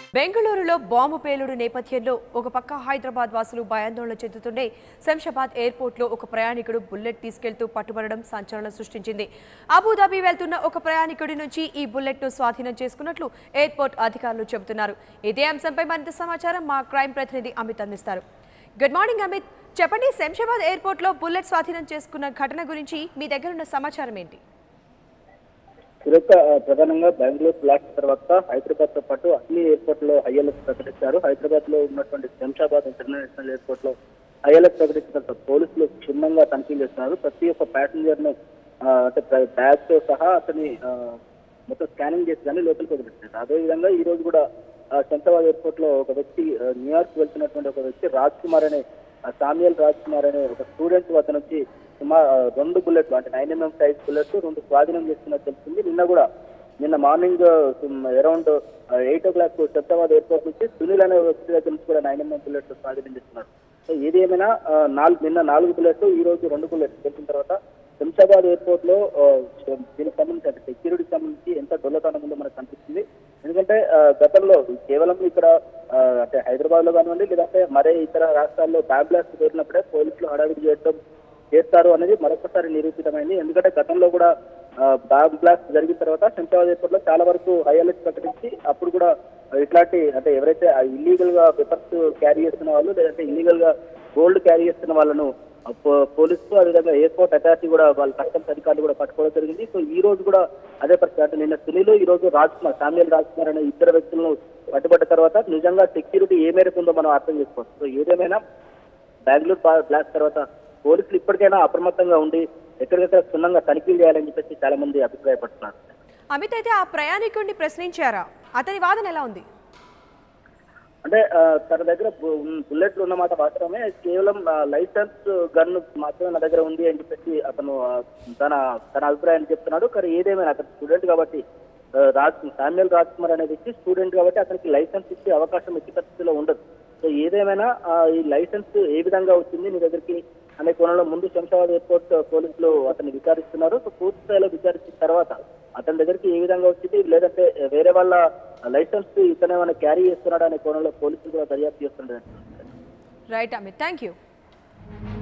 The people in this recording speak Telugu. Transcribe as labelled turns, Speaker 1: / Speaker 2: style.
Speaker 1: బెంగళూరులో బాంబు పేలుడు నేపథ్యంలో ఒక పక్క హైదరాబాద్ వాసులు భయాందోళన చెందుతుండే శంషాబాద్ ఎయిర్పోర్ట్లో ఒక ప్రయాణికుడు బుల్లెట్ తీసుకెళ్తూ పట్టుబడడం సంచలనం సృష్టించింది అబుదాబి వెళ్తున్న ఒక ప్రయాణికుడి నుంచి ఈ బుల్లెట్ను స్వాధీనం చేసుకున్నట్లు ఎయిర్పోర్ట్ అధికారులు చెబుతున్నారు ఇదే అంశంపై మరింత సమాచారం మా క్రైమ్ ప్రతినిధి అమిత్ అందిస్తారు గుడ్ మార్నింగ్ అమిత్ చెప్పండి శంషాబాద్ ఎయిర్పోర్ట్లో బుల్లెట్ స్వాధీనం చేసుకున్న ఘటన గురించి మీ దగ్గర ఉన్న సమాచారం ఏంటి
Speaker 2: సురేఖ ఆ, ప్రధానంగా బెంగళూరు బ్లాక్ తర్వాత హైదరాబాద్ తో పాటు అన్ని ఎయిర్పోర్ట్ లో హైఎల్ఎస్ ప్రకటించారు హైదరాబాద్ లో ఉన్నటువంటి శంషాబాద్ ఇంటర్నేషనల్ ఎయిర్పోర్ట్ లో హైఎల్ఎస్ ప్రకటించిన తర్వాత పోలీసులు క్షుణ్ణంగా తనిఖీలు చేస్తున్నారు ప్రతి ఒక్క ప్యాసింజర్ ను ఆ, అంటే బ్యాగ్ తో సహా అతని ఆ, మొత్తం స్కానింగ్ చేసి కానీ లోపలికి వదిలిపెట్టారు అదేవిధంగా ఈ రోజు కూడా ఆ, శంషాబాద్ ఎయిర్పోర్ట్ లో ఒక వ్యక్తి ఆ, న్యూయార్క్ వెళ్తున్నటువంటి ఒక వ్యక్తి రాజ్ కుమార్ అనే ఆ, సామ్యుయల్ రాజ్ కుమార్ అనే ఒక స్టూడెంట్ అతను వచ్చి సుమారు ఆ, రెండు బుల్లెట్లు అంటే నైన్ ఎంఎం సైజ్ బుల్లెట్స్ రెండు స్వాధీనం చేస్తున్నట్టు తెలిసింది నిన్న కూడా నిన్న morning around eight o'clock Shamshabad airport నుంచి సునీల్ అనే వ్యక్తి దగ్గర నుంచి కూడా నైన్ ఎంఎం బుల్లెట్స్ స్వాధీనం చేస్తున్నారు సో ఏది ఏమైనా ఆ, నాలుగు నిన్న నాలుగు బుల్లెట్స్ ఈ రోజు రెండు బుల్లెట్స్ తెలిసిన తర్వాత శంషాబాద్ ఎయిర్పోర్ట్ లో ఆ, దీనికి సంబంధించి అంటే సెక్యూరిటీకి సంబంధించి ఎంత డొల్లతనం ఉందో మనకు కనిపిస్తుంది ఎందుకంటే ఆ, గతంలో కేవలం ఇక్కడ ఆ, అంటే హైదరాబాద్ లో కానివ్వండి లేదంటే మరే ఇతర రాష్ట్రాల్లో బ్యాగ్ బ్లాస్ట్ జరిగినప్పుడే పోలీసులు హడావిడి చేయడం చేస్తారు అనేది మరొకసారి నిరూపితమైంది ఎందుకంటే గతంలో కూడా ఆ, బాంబ్ బ్లాస్ట్ జరిగిన తర్వాత శంషాబాద్ ఎయిర్పోర్ట్ లో చాలా వరకు హై అలర్ట్ ప్రకటించి అప్పుడు కూడా ఇట్లాంటి అంటే ఎవరైతే ఇల్లీగల్ గా వెపన్స్ క్యారీ చేస్తున్న వాళ్ళు లేదంటే ఇల్లీగల్ గా గోల్డ్ క్యారీ చేస్తున్న వాళ్ళను ఆ, పో- పోలీసులు అదేవిధంగా ఎయిర్పోర్ట్ అథారిటీ కూడా వాళ్ళ కస్టమ్స్ అధికారులు కూడా పట్టుకోవడం జరిగింది సో ఈ రోజు కూడా అదే పరిస్థితి అంటే నిన్న సునీల్ ఈ రోజు రాజ్ కుమార్ సామ్యుల్ రాజ్ కుమార్ అనే ఇద్దరు వ్యక్తులను పట్టుబడ్డ తర్వాత నిజంగా సెక్యూరిటీ ఏ మేరకు ఉందో మనం అర్థం చేసుకోవచ్చు సో ఏదేమైనా బెంగళూరు బా- బ్లాస్ట్ తర్వాత పోలీసులు ఇప్పటికైనా అప్రమత్తంగా ఉండి ఎక్కడికక్కడ క్షుణ్ణంగా తనిఖీలు చేయాలని చెప్పేసి చాలా మంది అభిప్రాయపడుతున్నారు
Speaker 1: అమిత్ అయితే ఆ ప్రయాణికుడిని ప్రశ్నించారా అతని వాదన ఎలా ఉంది
Speaker 2: అంటే ఆ, తన దగ్గర బు- ఉన్- బుల్లెట్లు ఉన్నమాట మాత్రమే కేవలం ఆ, లైసెన్స్ గన్ మాత్రమే నా దగ్గర ఉంది అని చెప్పేసి అతను ఆ, తన తన అభిప్రాయాన్ని చెప్తున్నాడు కానీ ఏదేమైనా అతను స్టూడెంట్ కాబట్టి ఆ, రాజ్ శామ్యుల్ రాజ్ కుమార్ అనే వ్యక్తి స్టూడెంట్ కాబట్టి అతనికి లైసెన్స్ ఇచ్చే అవకాశం ఎట్టి పరిస్థితిలో ఉండదు సో ఏదేమైనా ఆ, ఈ లైసెన్స్ ఏ విధంగా వచ్చింది నీ దగ్గరికి అనే కోణంలో ముందు శంషాబాద్ ఎయిర్పోర్ట్ పోలీసులు అతన్ని విచారిస్తున్నారు సో పూర్తి స్థాయిలో విచారించిన తర్వాత అతని దగ్గరికి ఏ విధంగా వచ్చింది లేదంటే వేరే వాళ్ళ లైసెన్స్ ఇతను ఏమైనా క్యారీ చేస్తున్నాడు అనే కోణంలో పోలీసులు కూడా దర్యాప్తు చేస్తున్నారు
Speaker 1: రైట్ అమిత్ థ్యాంక్ యూ